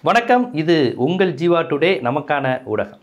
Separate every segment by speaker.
Speaker 1: வணக்கம் இது உங்கள் ஜீவா டுடே நமக்கான ஊடகம்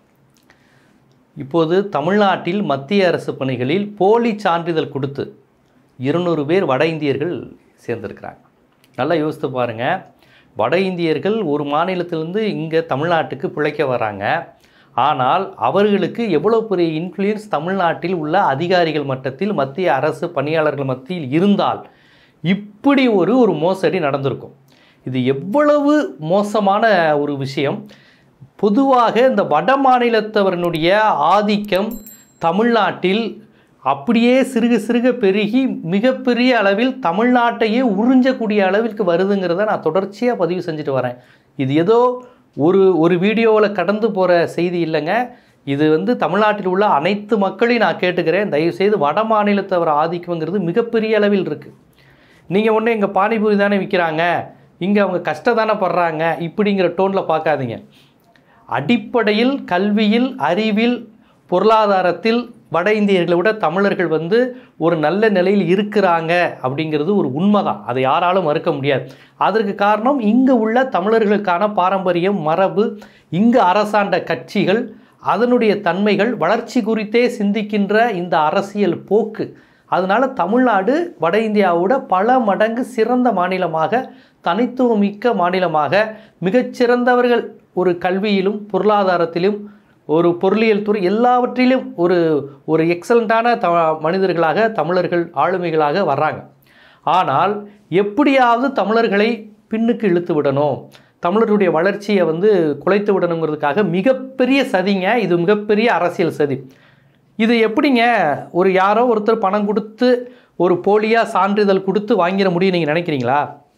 Speaker 1: இப்போது தமிழ்நாட்டில் மத்திய அரசு பணிகளில் போலி சான்றிதழ் கொடுத்து இருநூறு பேர் வட இந்தியர்கள் சேர்ந்திருக்கிறாங்க நல்லா யோசித்து பாருங்கள் வட இந்தியர்கள் ஒரு மாநிலத்திலிருந்து இங்கே தமிழ்நாட்டுக்கு பிழைக்க வராங்க ஆனால் அவர்களுக்கு எவ்வளோ பெரிய இன்ஃப்ளூயன்ஸ் தமிழ்நாட்டில் உள்ள அதிகாரிகள் மட்டத்தில் மத்திய அரசு பணியாளர்கள் மத்தியில் இருந்தால் இப்படி ஒரு ஒரு மோசடி நடந்திருக்கும் இது எவ்வளவு மோசமான ஒரு விஷயம் பொதுவாக இந்த வட மாநிலத்தவரனுடைய ஆதிக்கம் தமிழ்நாட்டில் அப்படியே சிறுக சிறுக பெருகி மிகப்பெரிய அளவில் தமிழ்நாட்டையே உறிஞ்சக்கூடிய அளவிற்கு வருதுங்கிறத நான் தொடர்ச்சியாக பதிவு செஞ்சுட்டு வரேன் இது ஏதோ ஒரு ஒரு வீடியோவில் கடந்து போகிற செய்தி இல்லைங்க இது வந்து தமிழ்நாட்டில் உள்ள அனைத்து மக்களையும் நான் கேட்டுக்கிறேன் தயவுசெய்து வட மாநிலத்தவர் ஆதிக்கங்கிறது மிகப்பெரிய அளவில் இருக்குது நீங்கள் ஒன்று இங்கே பானிபூரி தானே விற்கிறாங்க இங்கே அவங்க கஷ்டம் தானே படுறாங்க இப்படிங்கிற டோனில் பார்க்காதீங்க அடிப்படையில் கல்வியில் அறிவில் பொருளாதாரத்தில் வட இந்தியர்களை விட தமிழர்கள் வந்து ஒரு நல்ல நிலையில் இருக்கிறாங்க அப்படிங்கிறது ஒரு உண்மைதான் அதை யாராலும் மறுக்க முடியாது அதற்கு காரணம் இங்கே உள்ள தமிழர்களுக்கான பாரம்பரியம் மரபு இங்கு அரசாண்ட கட்சிகள் அதனுடைய தன்மைகள் வளர்ச்சி குறித்தே சிந்திக்கின்ற இந்த அரசியல் போக்கு அதனால் தமிழ்நாடு வட இந்தியாவோட பல மடங்கு சிறந்த மாநிலமாக தனித்துவமிக்க மாநிலமாக மிகச்சிறந்தவர்கள் ஒரு கல்வியிலும் பொருளாதாரத்திலும் ஒரு பொருளியல் துறை எல்லாவற்றிலும் ஒரு ஒரு எக்ஸலண்ட்டான த மனிதர்களாக தமிழர்கள் ஆளுமைகளாக வர்றாங்க ஆனால் எப்படியாவது தமிழர்களை பின்னுக்கு இழுத்து விடணும் தமிழருடைய வளர்ச்சியை வந்து குலைத்து விடணுங்கிறதுக்காக மிகப்பெரிய சதிங்க இது மிகப்பெரிய அரசியல் சதி இது எப்படிங்க ஒரு யாரோ ஒருத்தர் பணம் கொடுத்து ஒரு போலியாக சான்றிதழ் கொடுத்து வாங்கிட முடியும் நீங்கள் நினைக்கிறீங்களா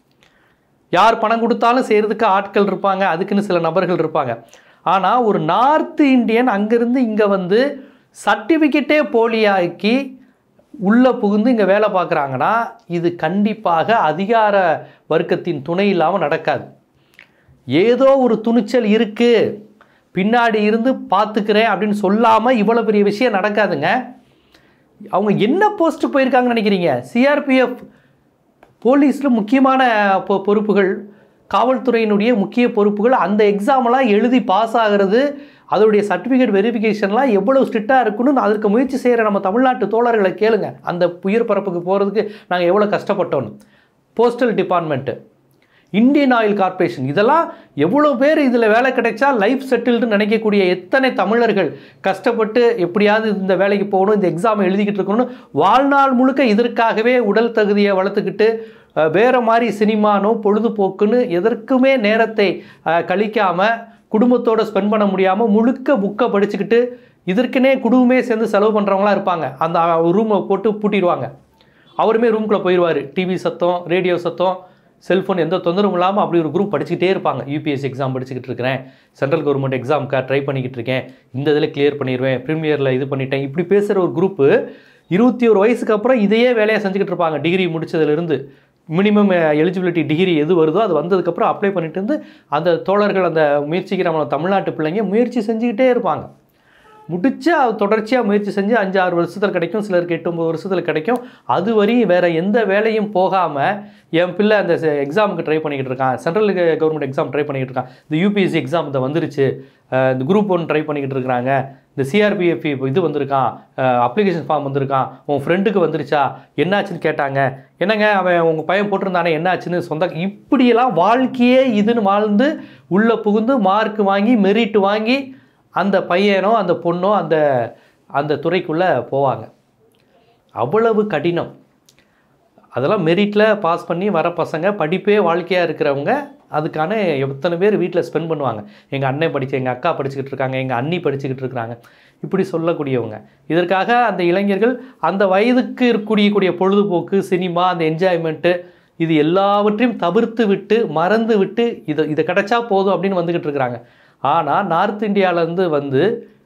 Speaker 1: யார் பணம் கொடுத்தாலும் செய்கிறதுக்கு ஆட்கள் இருப்பாங்க அதுக்குன்னு சில நபர்கள் இருப்பாங்க ஆனால் ஒரு நார்த் இந்தியன் அங்கேருந்து இங்கே வந்து சர்டிஃபிகேட்டே போலியாக்கி உள்ளே புகுந்து இங்கே வேலை பார்க்குறாங்கன்னா இது கண்டிப்பாக அதிகார வர்க்கத்தின் துணை இல்லாமல் நடக்காது ஏதோ ஒரு துணிச்சல் இருக்குது பின்னாடி இருந்து பார்த்துக்கிறேன் அப்படின்னு சொல்லாமல் இவ்வளோ பெரிய விஷயம் நடக்காதுங்க அவங்க என்ன போஸ்ட்டு போயிருக்காங்கன்னு நினைக்கிறீங்க சிஆர்பிஎஃப் போலீஸில் முக்கியமான பொ பொறுப்புகள் காவல்துறையினுடைய முக்கிய பொறுப்புகள் அந்த எக்ஸாமெல்லாம் எழுதி பாஸ் ஆகிறது அதோடைய சர்டிஃபிகேட் வெரிஃபிகேஷன்லாம் எவ்வளோ ஸ்ட்ரிக்டாக இருக்குன்னு அதற்கு முயற்சி செய்கிற நம்ம தமிழ்நாட்டு தோழர்களை கேளுங்க அந்த உயிர் பரப்புக்கு போகிறதுக்கு நாங்கள் எவ்வளோ கஷ்டப்பட்டோன்னு postal department Indian Oil Corporation இதெல்லாம் எவ்வளோ பேர் இதில் வேலை கிடைச்சா லைஃப் செட்டில்டுன்னு நினைக்கக்கூடிய எத்தனை தமிழர்கள் கஷ்டப்பட்டு எப்படியாவது இந்த வேலைக்கு போகணும் இந்த எக்ஸாம் எழுதிக்கிட்டு இருக்கணும்னு வாழ்நாள் முழுக்க இதற்காகவே உடல் தகுதியை வளர்த்துக்கிட்டு அஹ், வேற மாதிரி சினிமானோ பொழுதுபோக்குன்னு எதற்குமே நேரத்தை அஹ், கழிக்காம குடும்பத்தோட ஸ்பெண்ட் பண்ண முடியாமல் முழுக்க புக்கை படிச்சுக்கிட்டு இதற்குனே குடும்பமே சேர்ந்து செலவு பண்ணுறவங்களாம் இருப்பாங்க அந்த ரூமை போட்டு பூட்டிடுவாங்க அவருமே ரூம்குள்ளே போயிடுவார் டிவி சத்தம் ரேடியோ சத்தம் செல்ஃபோன் எந்த தொந்தரவும் இல்லாமல் அப்படி ஒரு குரூப் படிச்சுக்கிட்டே இருப்பாங்க யூபிஎஸ்சி எக்ஸாம் படிச்சுக்கிட்டு இருக்கிறேன் சென்ட்ரல் கவர்மெண்ட் எக்ஸாமுக்காக ட்ரை பண்ணிக்கிட்டு இருக்கேன் இந்த இதில் கிளியர் பண்ணிடுவேன் ப்ரீமியரில் இது பண்ணிட்டேன் இப்படி பேசுகிற ஒரு குரூப்பு இருபத்தி ஒரு வயசுக்கு அப்புறம் இதையே வேலையாக செஞ்சுக்கிட்டு இருப்பாங்க டிகிரி முடிச்சதுலேருந்து மினிமம் எலிஜிபிலிட்டி டிகிரி எது வருதோ அது வந்ததுக்கப்புறம் அப்ளை பண்ணிட்டு இருந்து அந்த தோழர்கள் அந்த முயற்சிக்கு நம்ம தமிழ்நாட்டு பிள்ளைங்க முயற்சி செஞ்சுக்கிட்டே இருப்பாங்க முடிச்சா தொடர்ச்சியாக முயற்சி செஞ்சு அஞ்சு ஆறு வருஷத்தில் கிடைக்கும் சிலருக்கு எட்டு ஒம்பது வருஷத்தில் கிடைக்கும் அது வரையும் வேறு எந்த வேலையும் போகாமல் என் பிள்ளை அந்த எக்ஸாமுக்கு ட்ரை பண்ணிக்கிட்டு இருக்கான் சென்ட்ரல் கவர்மெண்ட் எக்ஸாம் ட்ரை பண்ணிக்கிட்டு இருக்கான் இந்த யூபிஎஸ்சி எக்ஸாம் இந்த வந்துருச்சு அஹ் இந்த குரூப் ஒன் ட்ரை பண்ணிக்கிட்டு இருக்கிறாங்க இந்த சிஆர்பிஎஃப் இது வந்திருக்கான் அப்ளிகேஷன் ஃபார்ம் வந்திருக்கான் உன் ஃப்ரெண்டுக்கு வந்துருச்சா என்னாச்சுன்னு கேட்டாங்க என்னங்க அவன் உங்கள் பையன் போட்டிருந்தானே என்னாச்சுன்னு சொந்த இப்படியெல்லாம் வாழ்க்கையே இதுன்னு வாழ்ந்து உள்ளே புகுந்து மார்க் வாங்கி மெரிட் வாங்கி அந்த பையனோ அந்த பொண்ணோ அந்த அந்த துறைக்குள்ளே போவாங்க அவ்வளவு கடினம் அதெல்லாம் மெரிட்டில் பாஸ் பண்ணி வர பசங்க படிப்பே வாழ்க்கையாக இருக்கிறவங்க அதுக்கான எத்தனை பேர் வீட்டில் ஸ்பெண்ட் பண்ணுவாங்க எங்கள் அண்ணன் படிச்சு எங்கள் அக்கா படிச்சுக்கிட்டு இருக்காங்க எங்கள் அண்ணி படிச்சுக்கிட்டு இருக்கிறாங்க இப்படி சொல்லக்கூடியவங்க இதற்காக அந்த இளைஞர்கள் அந்த வயதுக்கு இருக்கக்கூடிய பொழுதுபோக்கு சினிமா அந்த என்ஜாய்மெண்ட்டு இது எல்லாவற்றையும் தவிர்த்து விட்டு மறந்து விட்டு இதை இதை கிடைச்சா போதும் அப்படின்னு வந்துக்கிட்டு இருக்கிறாங்க ஆனால் நார்த் இந்தியாவிலேருந்து வந்து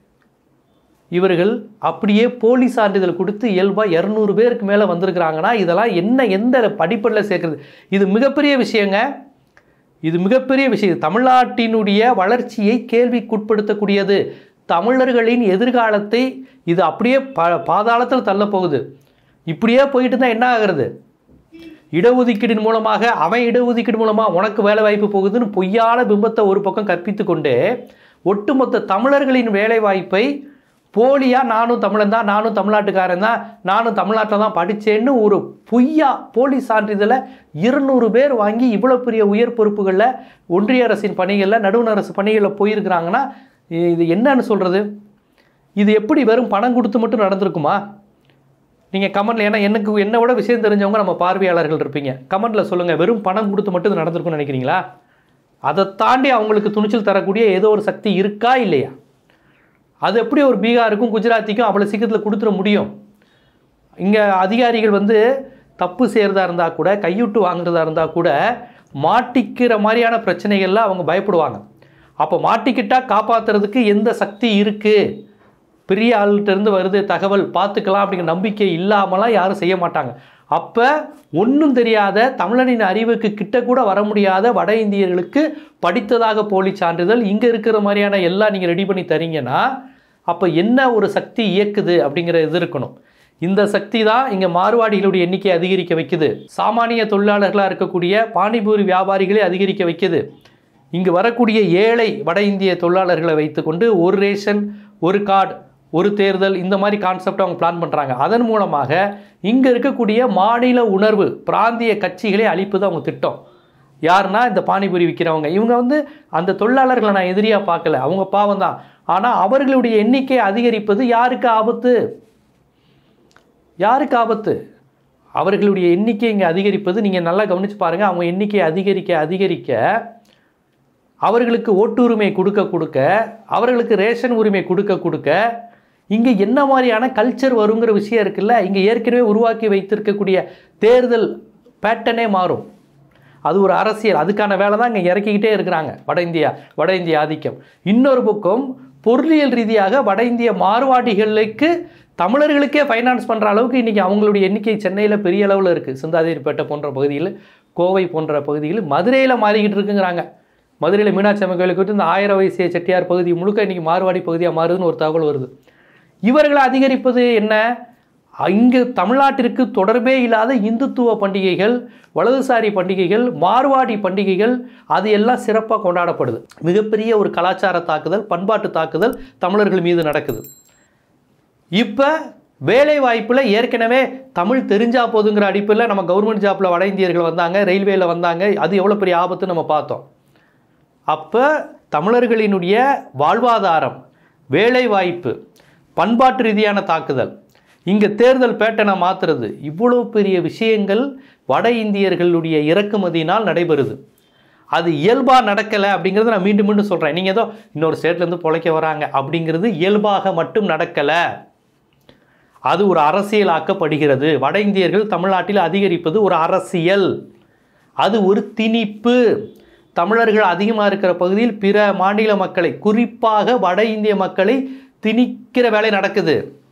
Speaker 1: இவர்கள் அப்படியே போலி சான்றிதழ் கொடுத்து இயல்பாக இரநூறு பேருக்கு மேலே வந்திருக்கிறாங்கன்னா இதெல்லாம் என்ன எந்த படிப்படில் சேர்க்குறது இது மிகப்பெரிய விஷயங்க இது மிகப்பெரிய விஷயம் தமிழ்நாட்டினுடைய வளர்ச்சியை கேள்விக்குட்படுத்தக்கூடியது தமிழர்களின் எதிர்காலத்தை இது அப்படியே ப பாதாளத்தில் தள்ளப் போகுது இப்படியே போயிட்டு தான் என்ன ஆகிறது இடஒதுக்கீடின் மூலமாக அவன் இடஒதுக்கீடு மூலமாக உனக்கு வேலை வாய்ப்பு போகுதுன்னு பொய்யான பிம்பத்தை ஒரு பக்கம் கற்பித்து கொண்டு ஒட்டுமொத்த தமிழர்களின் வேலை வாய்ப்பை போலியா நானும் தமிழன் தான் நானும் தமிழ்நாட்டுக்காரன் தான் நானும் தமிழ்நாட்டில் தான் படித்தேன்னு ஒரு பொய்யா போலி சான்றிதழை இருநூறு பேர் வாங்கி இவ்வளோ பெரிய உயர் பொறுப்புகளில் ஒன்றிய அரசின் பணிகளில் நடுவண் அரசு பணிகளில் போயிருக்கிறாங்கன்னா இது என்னன்னு சொல்கிறது இது எப்படி வெறும் பணம் கொடுத்து மட்டும் நடந்திருக்குமா நீங்கள் கமெண்ட்ல ஏன்னா எனக்கு என்னை விட விஷயம் தெரிஞ்சவங்க நம்ம பார்வையாளர்கள் இருப்பீங்க கமெண்ட்டில் சொல்லுங்கள் வெறும் பணம் கொடுத்து மட்டும் இது நடந்திருக்கும்னு நினைக்கிறீங்களா அதை தாண்டி அவங்களுக்கு துணிச்சல் தரக்கூடிய ஏதோ ஒரு சக்தி இருக்கா இல்லையா அது எப்படி ஒரு பீகாருக்கும் குஜராத்திக்கும் அவ்வளோ சீக்கிரத்தில் கொடுத்துட முடியும் இங்கே அதிகாரிகள் வந்து தப்பு செய்கிறதா இருந்தால் கூட கையுட்டு வாங்குறதா இருந்தால் கூட மாட்டிக்கிற மாதிரியான பிரச்சனைகள்ல அவங்க பயப்படுவாங்க அப்போ மாட்டிக்கிட்டா காப்பாற்றுறதுக்கு எந்த சக்தி இருக்குது பெரிய ஆள்கிட்ட இருந்து வருது தகவல் பார்த்துக்கலாம் அப்படிங்கிற நம்பிக்கை இல்லாமலாம் யாரும் செய்ய மாட்டாங்க அப்போ ஒன்றும் தெரியாத தமிழனின் அறிவுக்கு கிட்ட கூட வர முடியாத வட இந்தியர்களுக்கு படித்ததாக போலி சான்றிதழ் இங்கே இருக்கிற மாதிரியான எல்லாம் நீங்கள் ரெடி பண்ணி தரீங்கன்னா அப்போ என்ன ஒரு சக்தி இயக்குது அப்படிங்கிற இது இருக்கணும் இந்த சக்தி தான் இங்கே மார்வாடிகளுடைய எண்ணிக்கை அதிகரிக்க வைக்குது சாமானிய தொழிலாளர்களாக இருக்கக்கூடிய பானிபூரி வியாபாரிகளை அதிகரிக்க வைக்குது இங்கு வரக்கூடிய ஏழை வட இந்திய தொழிலாளர்களை வைத்துக்கொண்டு ஒரு ரேஷன் ஒரு கார்டு ஒரு தேர்தல் இந்த மாதிரி கான்செப்ட் அவங்க பிளான் பண்ணுறாங்க அதன் மூலமாக இங்கே இருக்கக்கூடிய மாநில உணர்வு பிராந்திய கட்சிகளை அழிப்பது அவங்க திட்டம் யாருன்னா இந்த பானிபூரி விற்கிறவங்க இவங்க வந்து அந்த தொழிலாளர்களை நான் எதிரியாக பார்க்கல அவங்க பாவம் தான் ஆனால் அவர்களுடைய எண்ணிக்கை அதிகரிப்பது யாருக்கு ஆபத்து யாருக்கு ஆபத்து அவர்களுடைய எண்ணிக்கை இங்கே அதிகரிப்பது நீங்கள் நல்லா கவனித்து பாருங்கள் அவங்க எண்ணிக்கை அதிகரிக்க அதிகரிக்க அவர்களுக்கு ஓட்டுரிமை கொடுக்க கொடுக்க அவர்களுக்கு ரேஷன் உரிமை கொடுக்க கொடுக்க இங்கே என்ன மாதிரியான கல்ச்சர் வருங்கிற விஷயம் இருக்குல்ல இங்கே ஏற்கனவே உருவாக்கி வைத்திருக்கக்கூடிய தேர்தல் பேட்டர்னே மாறும் அது ஒரு அரசியல் அதுக்கான வேலை தான் இங்கே இறக்கிக்கிட்டே இருக்கிறாங்க வட இந்தியா வட இந்திய ஆதிக்கம் இன்னொரு பக்கம் பொருளியல் ரீதியாக வட இந்திய மார்வாடிகளுக்கு தமிழர்களுக்கே ஃபைனான்ஸ் பண்ணுற அளவுக்கு இன்றைக்கி அவங்களுடைய எண்ணிக்கை சென்னையில் பெரிய அளவில் இருக்குது சிந்தாதிரிப்பேட்டை போன்ற பகுதியில் கோவை போன்ற பகுதியில் மதுரையில் மாறிக்கிட்டு இருக்குங்கிறாங்க மதுரையில் மீனாட்சி அம்மன் கோயிலுக்கு விட்டு இந்த ஆயிரம் வயசிய செட்டியார் பகுதி முழுக்க இன்றைக்கி மார்வாடி பகுதியாக மாறுதுன்னு ஒரு தகவல் வருது இவர்களை அதிகரிப்பது என்ன இங்கு தமிழ்நாட்டிற்கு தொடர்பே இல்லாத இந்துத்துவ பண்டிகைகள் வலதுசாரி பண்டிகைகள் மார்வாடி பண்டிகைகள் அது எல்லாம் சிறப்பாக கொண்டாடப்படுது மிகப்பெரிய ஒரு கலாச்சார தாக்குதல் பண்பாட்டு தாக்குதல் தமிழர்கள் மீது நடக்குது இப்போ வேலை வாய்ப்பில் ஏற்கனவே தமிழ் தெரிஞ்சா போதுங்கிற அடிப்பில் நம்ம கவர்மெண்ட் ஜாப்பில் வட இந்தியர்கள் வந்தாங்க ரயில்வேல வந்தாங்க அது எவ்வளோ பெரிய ஆபத்து நம்ம பார்த்தோம் அப்போ தமிழர்களினுடைய வாழ்வாதாரம் வேலை வாய்ப்பு பண்பாட்டு ரீதியான தாக்குதல் இங்கே தேர்தல் பேட்டனை மாற்றுறது இவ்வளோ பெரிய விஷயங்கள் வட இந்தியர்களுடைய இறக்குமதியினால் நடைபெறுது அது இயல்பாக நடக்கலை அப்படிங்கிறத நான் மீண்டும் மீண்டும் சொல்கிறேன் நீங்கள் ஏதோ இன்னொரு ஸ்டேட்லேருந்து பொழைக்க வராங்க அப்படிங்கிறது இயல்பாக மட்டும் நடக்கலை அது ஒரு அரசியலாக்கப்படுகிறது வட இந்தியர்கள் தமிழ்நாட்டில் அதிகரிப்பது ஒரு அரசியல் அது ஒரு திணிப்பு தமிழர்கள் அதிகமாக இருக்கிற பகுதியில் பிற மாநில மக்களை குறிப்பாக வட இந்திய மக்களை திணிக்கிற வேலை நடக்குது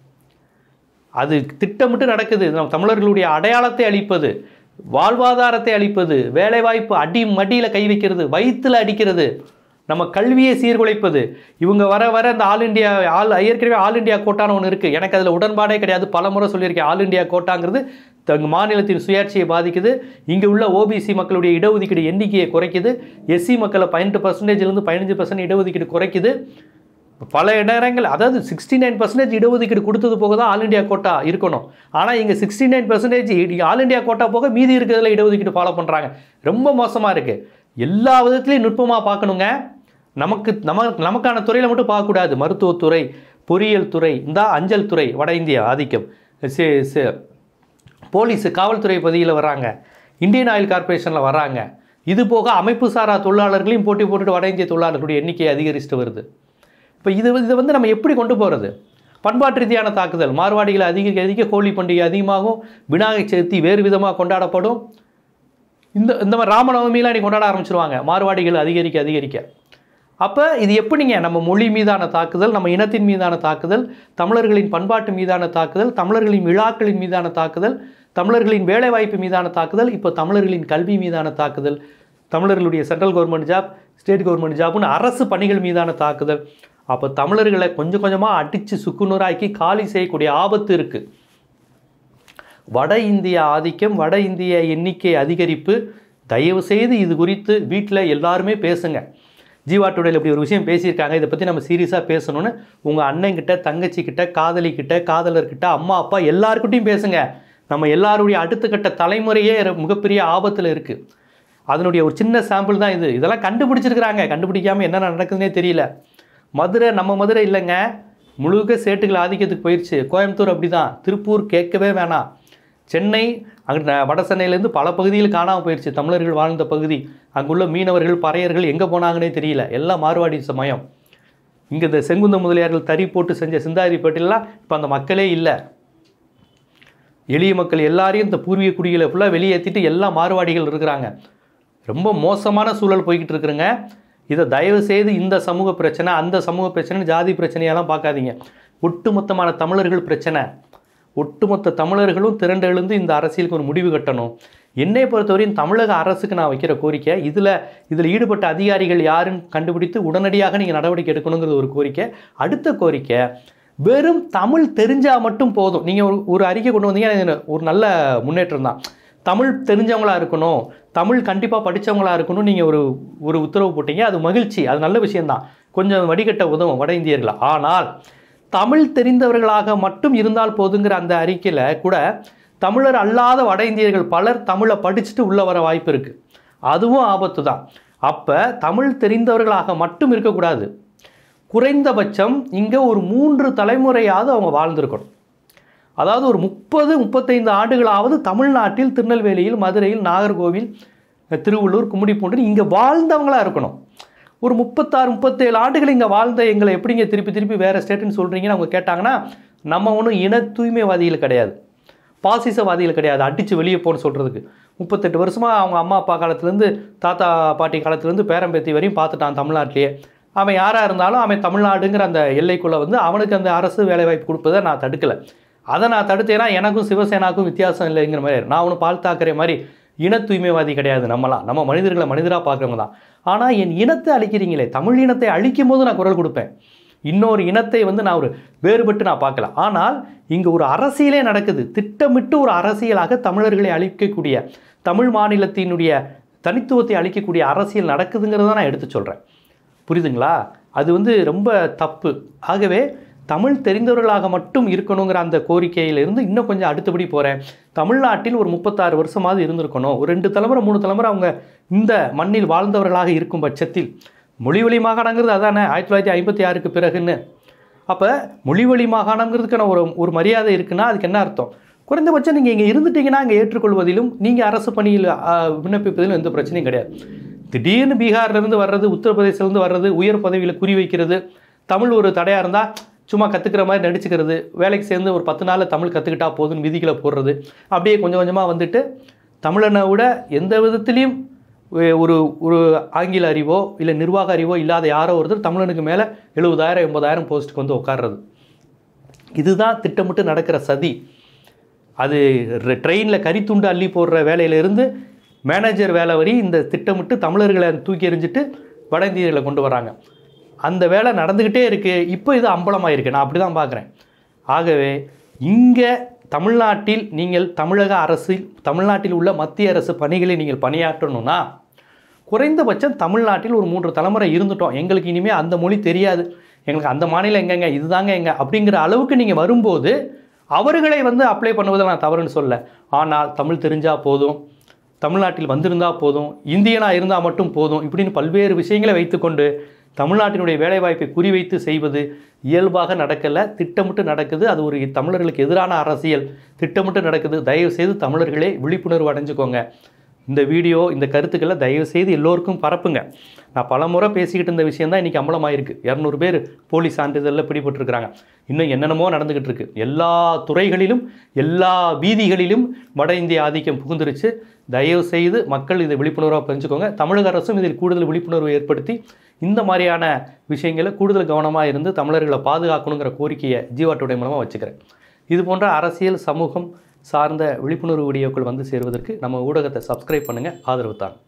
Speaker 1: அது திட்டமிட்டு நடக்குது நம்ம தமிழர்களுடைய அடையாளத்தை அளிப்பது வாழ்வாதாரத்தை அளிப்பது வேலைவாய்ப்பு அடி மடியில் கை வைக்கிறது வயிற்றில் அடிக்கிறது நம்ம கல்வியை சீர்குலைப்பது இவங்க வர வர இந்த ஆல் இண்டியா ஆல் ஏற்கனவே ஆல் இண்டியா கோட்டான்னு ஒன்று இருக்குது எனக்கு அதில் உடன்பாடே கிடையாது பல முறை சொல்லியிருக்கேன் ஆல் இண்டியா கோட்டாங்கிறது தங்க மாநிலத்தின் சுயாட்சியை பாதிக்குது இங்கே உள்ள ஓபிசி மக்களுடைய இடஒதுக்கீடு எண்ணிக்கையை குறைக்குது எஸ்சி மக்களை பதினெட்டு பர்சன்டேஜ்லேருந்து பதினஞ்சு பர்சன்ட் இடஒதுக்கீடு குறைக்குது பல இடங்கள் அதாவது சிக்ஸ்டி நைன் பர்சன்டேஜ் இடஒதுக்கீடு கொடுத்தது போக தான் ஆல் இண்டியா கோட்டா இருக்கணும் ஆனால் இங்கே sixty nine percentage all India quota போக மீதி இருக்கிறதுல இடஒதுக்கீடு ஃபாலோ பண்ணுறாங்க ரொம்ப மோசமாக இருக்குது எல்லா விதத்துலையும் நுட்பமாக பார்க்கணுங்க நமக்கு நம்ம நமக்கான துறையில் மட்டும் பார்க்கக்கூடாது மருத்துவத்துறை பொறியியல் துறை இந்த அஞ்சல் துறை வட இந்தியா ஆதிக்கம் சே சே போலீஸு காவல்துறை பகுதியில் வராங்க இந்தியன் ஆயில் கார்ப்பரேஷனில் வராங்க இது போக அமைப்பு சாரா தொழிலாளர்களையும் போட்டி போட்டுட்டு வட இந்திய தொழிலாளர்களுடைய எண்ணிக்கை அதிகரிச்சுட்டு வருது இப்போ இது இதை வந்து நம்ம எப்படி கொண்டு போகிறது பண்பாட்டு ரீதியான தாக்குதல் மார்வாடிகளை அதிக அதிக ஹோலி பண்டிகை அதிகமாகும் விநாயகர் சதுர்த்தி வேறு விதமாக கொண்டாடப்படும் இந்த இந்த மாதிரி ராமநவமிலாம் நீ கொண்டாட ஆரம்பிச்சிருவாங்க மார்வாடிகள் அதிகரிக்க அதிகரிக்க அப்போ இது எப்படிங்க நம்ம மொழி மீதான தாக்குதல் நம்ம இனத்தின் மீதான தாக்குதல் தமிழர்களின் பண்பாட்டு மீதான தாக்குதல் தமிழர்களின் விழாக்களின் மீதான தாக்குதல் தமிழர்களின் வேலைவாய்ப்பு மீதான தாக்குதல் இப்போ தமிழர்களின் கல்வி மீதான தாக்குதல் தமிழர்களுடைய central government job state government ஜாப்னு அரசு பணிகள் மீதான தாக்குதல் அப்போ தமிழர்களை கொஞ்சம் கொஞ்சமாக அடித்து சுக்குநூறாக்கி காலி செய்யக்கூடிய ஆபத்து இருக்குது வட இந்திய ஆதிக்கம் வட இந்திய எண்ணிக்கை அதிகரிப்பு தயவு செய்து இது குறித்து வீட்டில் எல்லாருமே பேசுங்க ஜீவா டுடேல இப்படி ஒரு விஷயம் பேசியிருக்காங்க இதை பற்றி நம்ம சீரியஸாக பேசணும்னு உங்கள் அண்ணன்கிட்ட தங்கச்சிக்கிட்ட காதலிக்கிட்ட காதலர்கிட்ட அம்மா அப்பா எல்லாருக்கிட்டையும் பேசுங்க நம்ம எல்லாருடைய அடுத்த கட்ட தலைமுறையே ர- மிகப்பெரிய ஆபத்தில் இருக்குது அதனுடைய ஒரு சின்ன சாம்பிள் தான் இது இதெல்லாம் கண்டுபிடிச்சிருக்கிறாங்க கண்டுபிடிக்காமல் என்ன நடக்குதுன்னே தெரியல மதுரை நம்ம மதுரை இல்லைங்க முழுக்க சேட்டுகள் ஆதிக்கத்துக்கு போயிடுச்சு கோயம்புத்தூர் அப்படி தான் திருப்பூர் கேட்கவே வேணாம் சென்னை அங்கே வட சென்னையிலேருந்து பல பகுதிகள் காணாமல் போயிடுச்சு தமிழர்கள் வாழ்ந்த பகுதி அங்குள்ள மீனவர்கள் பறையர்கள் எங்கே போனாங்கன்னே தெரியல எல்லாம் மார்வாடி சமயம் இங்கே இந்த செங்குந்த முதலியார்கள் தறி போட்டு செஞ்ச சிந்தாதிரிப்பேட்டையெல்லாம் இப்போ அந்த மக்களே இல்லை எளிய மக்கள் எல்லாரையும் இந்த பூர்வீக குடிகளை ஃபுல்லாக வெளியேற்றிட்டு எல்லா மாறுவாடிகள் இருக்கிறாங்க ரொம்ப மோசமான சூழல் போய்கிட்டு இருக்குங்க இதை தயவு செய்து இந்த சமூக பிரச்சனை அந்த சமூக பிரச்சனை ஜாதி பிரச்சனையெல்லாம் பார்க்காதீங்க ஒட்டுமொத்தமான தமிழர்கள் பிரச்சனை ஒட்டுமொத்த தமிழர்களும் திரண்டு எழுந்து இந்த அரசியலுக்கு ஒரு முடிவு கட்டணும் என்னை பொறுத்தவரையும் தமிழக அரசுக்கு நான் வைக்கிற கோரிக்கை இதில் இதில் ஈடுபட்ட அதிகாரிகள் யாருன்னு கண்டுபிடித்து உடனடியாக நீங்கள் நடவடிக்கை எடுக்கணுங்கிறது ஒரு கோரிக்கை அடுத்த கோரிக்கை வெறும் தமிழ் தெரிஞ்சால் மட்டும் போதும் நீங்கள் ஒரு ஒரு அறிக்கை கொண்டு வந்தீங்கன்னா இது ஒரு நல்ல முன்னேற்றம் தான் தமிழ் தெரிஞ்சவங்களா இருக்கணும் தமிழ் கண்டிப்பாக படித்தவங்களா இருக்கணும் நீங்கள் ஒரு ஒரு உத்தரவு போட்டீங்க அது மகிழ்ச்சி அது நல்ல விஷயம்தான் கொஞ்சம் வடிகட்ட உதவும் வட இந்தியர்களா ஆனால் தமிழ் தெரிந்தவர்களாக மட்டும் இருந்தால் போதுங்கிற அந்த அறிக்கையில் கூட தமிழர் அல்லாத வட இந்தியர்கள் பலர் தமிழை படிச்சுட்டு உள்ள வர வாய்ப்பு இருக்குது அதுவும் ஆபத்து தான் அப்போ தமிழ் தெரிந்தவர்களாக மட்டும் இருக்கக்கூடாது குறைந்தபட்சம் இங்கே ஒரு மூன்று தலைமுறையாவது அவங்க வாழ்ந்திருக்கணும் அதாவது ஒரு முப்பது முப்பத்தைந்து ஆண்டுகளாவது தமிழ்நாட்டில் திருநெல்வேலியில் மதுரையில் நாகர்கோவில் திருவள்ளூர் கும்மிடிப்பூண்டு இங்கே வாழ்ந்தவங்களா இருக்கணும் ஒரு முப்பத்தாறு முப்பத்தேழு ஆண்டுகள் இங்கே வாழ்ந்த எங்களை எப்படிங்க திருப்பி திருப்பி வேறு ஸ்டேட்டுன்னு சொல்கிறீங்கன்னு அவங்க கேட்டாங்கன்னா நம்ம ஒன்றும் இன தூய்மைவாதிகள் கிடையாது பாசிசவாதிகள் கிடையாது அடித்து வெளியே போன்னு சொல்கிறதுக்கு முப்பத்தெட்டு வருஷமாக அவங்க அம்மா அப்பா காலத்துலேருந்து தாத்தா பாட்டி காலத்துலேருந்து பேரம்பேத்தி வரையும் பார்த்துட்டான் தமிழ்நாட்டிலேயே அவன் யாராக இருந்தாலும் அவன் தமிழ்நாடுங்கிற அந்த எல்லைக்குள்ளே வந்து அவனுக்கு அந்த அரசு வேலைவாய்ப்பு கொடுப்பதை நான் தடுக்கலை அதை நான் தடுத்தேன்னா எனக்கும் சிவசேனாக்கும் வித்தியாசம் இல்லைங்கிற மாதிரி நான் ஒன்றும் பால் தாக்கரே மாதிரி இன தூய்மைவாதி கிடையாது நம்மலாம் நம்ம மனிதர்களை மனிதராக பார்க்குறவங்க தான் ஆனால் என் இனத்தை அழிக்கிறீங்களே தமிழ் இனத்தை அழிக்கும் போது நான் குரல் கொடுப்பேன் இன்னொரு இனத்தை வந்து நான் ஒரு வேறுபட்டு நான் பார்க்கல ஆனால் இங்கே ஒரு அரசியலே நடக்குது திட்டமிட்டு ஒரு அரசியலாக தமிழர்களை அழிக்கக்கூடிய தமிழ் மாநிலத்தினுடைய தனித்துவத்தை அழிக்கக்கூடிய அரசியல் நடக்குதுங்கிறத நான் எடுத்து சொல்கிறேன் புரியுதுங்களா அது வந்து ரொம்ப தப்பு ஆகவே தமிழ் தெரிந்தவர்களாக மட்டும் இருக்கணுங்கிற அந்த கோரிக்கையிலிருந்து இன்னும் கொஞ்சம் அடுத்தபடி போகிறேன் தமிழ்நாட்டில் ஒரு முப்பத்தாறு வருஷமாவது இருந்திருக்கணும் ஒரு ரெண்டு தலைமுறை மூணு தலைமுறை அவங்க இந்த மண்ணில் வாழ்ந்தவர்களாக இருக்கும் பட்சத்தில் மொழிவழி மாகாணங்கிறது அதானே ஆயிரத்தி தொள்ளாயிரத்தி ஐம்பத்தி ஆறுக்கு பிறகுன்னு அப்போ மொழிவழி மாகாணங்கிறதுக்கான ஒரு ஒரு மரியாதை இருக்குன்னா அதுக்கு என்ன அர்த்தம் குறைந்தபட்சம் நீங்கள் இங்கே இருந்துட்டீங்கன்னா இங்கே ஏற்றுக்கொள்வதிலும் நீங்கள் அரசு பணியில் ஆ, விண்ணப்பிப்பதிலும் எந்த பிரச்சனையும் கிடையாது திடீர்னு பீகார்லேருந்து வர்றது உத்தரப்பிரதேசிலேருந்து வர்றது உயர் பதவியில் குறி வைக்கிறது தமிழ் ஒரு தடையாக இருந்தால் சும்மா கற்றுக்கிற மாதிரி நடிச்சுக்கிறது வேலைக்கு சேர்ந்து ஒரு பத்து நாளில் தமிழ் கற்றுக்கிட்டா போதுன்னு விதிகளை போடுறது அப்படியே கொஞ்சம் கொஞ்சமாக வந்துட்டு தமிழனை விட எந்த விதத்துலேயும் ஒரு ஒரு ஆங்கில அறிவோ இல்லை நிர்வாக அறிவோ இல்லாத யாரோ ஒருத்தர் தமிழனுக்கு மேலே எழுபதாயிரம் எண்பதாயிரம் போஸ்ட்டுக்கு வந்து உட்கார்றது இதுதான் திட்டமிட்டு நடக்கிற சதி அது ட்ரெயினில் கரித்துண்டு அள்ளி போடுற வேலையிலிருந்து மேனேஜர் வேலை வரி இந்த திட்டமிட்டு தமிழர்களை தூக்கி எறிஞ்சிட்டு வட இந்தியர்களை கொண்டு வராங்க அந்த வேலை நடந்துக்கிட்டே இருக்குது இப்போ இது அம்பலமாயிருக்கு நான் அப்படி தான் பார்க்குறேன் ஆகவே இங்கே தமிழ்நாட்டில் நீங்கள் தமிழக அரசில் தமிழ்நாட்டில் உள்ள மத்திய அரசு பணிகளை நீங்கள் பணியாற்றணும்னா குறைந்தபட்சம் தமிழ்நாட்டில் ஒரு மூன்று தலைமுறை இருந்துட்டோம் எங்களுக்கு இனிமேல் அந்த மொழி தெரியாது எங்களுக்கு அந்த மாநிலம் எங்கெங்க இதுதாங்க எங்க அப்படிங்கிற அளவுக்கு நீங்கள் வரும்போது அவர்களை வந்து அப்ளை பண்ணுவதை நான் தவறுன்னு சொல்ல ஆனால் தமிழ் தெரிஞ்சால் போதும் தமிழ்நாட்டில் வந்திருந்தால் போதும் இந்தியனாக இருந்தால் மட்டும் போதும் இப்படின்னு பல்வேறு விஷயங்களை வைத்துக்கொண்டு தமிழ்நாட்டினுடைய வேலைவாய்ப்பை குறிவைத்து செய்வது இயல்பாக நடக்கலை திட்டமிட்டு நடக்குது அது ஒரு தமிழர்களுக்கு எதிரான அரசியல் திட்டமிட்டு நடக்குது தயவு செய்து தமிழர்களே விழிப்புணர்வு அடைஞ்சுக்கோங்க இந்த வீடியோ இந்த கருத்துக்களை தயவு செய்து எல்லோருக்கும் பரப்புங்க நான் பல முறை பேசிக்கிட்டு இருந்த விஷயம் தான் இன்றைக்கி அம்பலமாயிருக்கு இரநூறு பேர் போலீஸ் சான்றிதழில் பிடிபட்டிருக்கிறாங்க இன்னும் என்னென்னமோ நடந்துக்கிட்டு இருக்கு எல்லா துறைகளிலும் எல்லா வீதிகளிலும் வட இந்திய ஆதிக்கம் புகுந்துருச்சு தயவு செய்து மக்கள் இதை விழிப்புணர்வாக புரிஞ்சுக்கோங்க தமிழக அரசும் இதில் கூடுதல் விழிப்புணர்வு ஏற்படுத்தி இந்த மாதிரியான விஷயங்களை கூடுதல் கவனமாக இருந்து தமிழர்களை பாதுகாக்கணுங்கிற கோரிக்கையை ஜீவா டுடே மூலமாக வச்சுக்கிறேன் இது போன்ற அரசியல் சமூகம் சார்ந்த விழிப்புணர்வு வீடியோக்கள் வந்து சேருவதற்கு நம்ம ஊடகத்தை சப்ஸ்கிரைப் பண்ணுங்கள் ஆதரவு தாங்க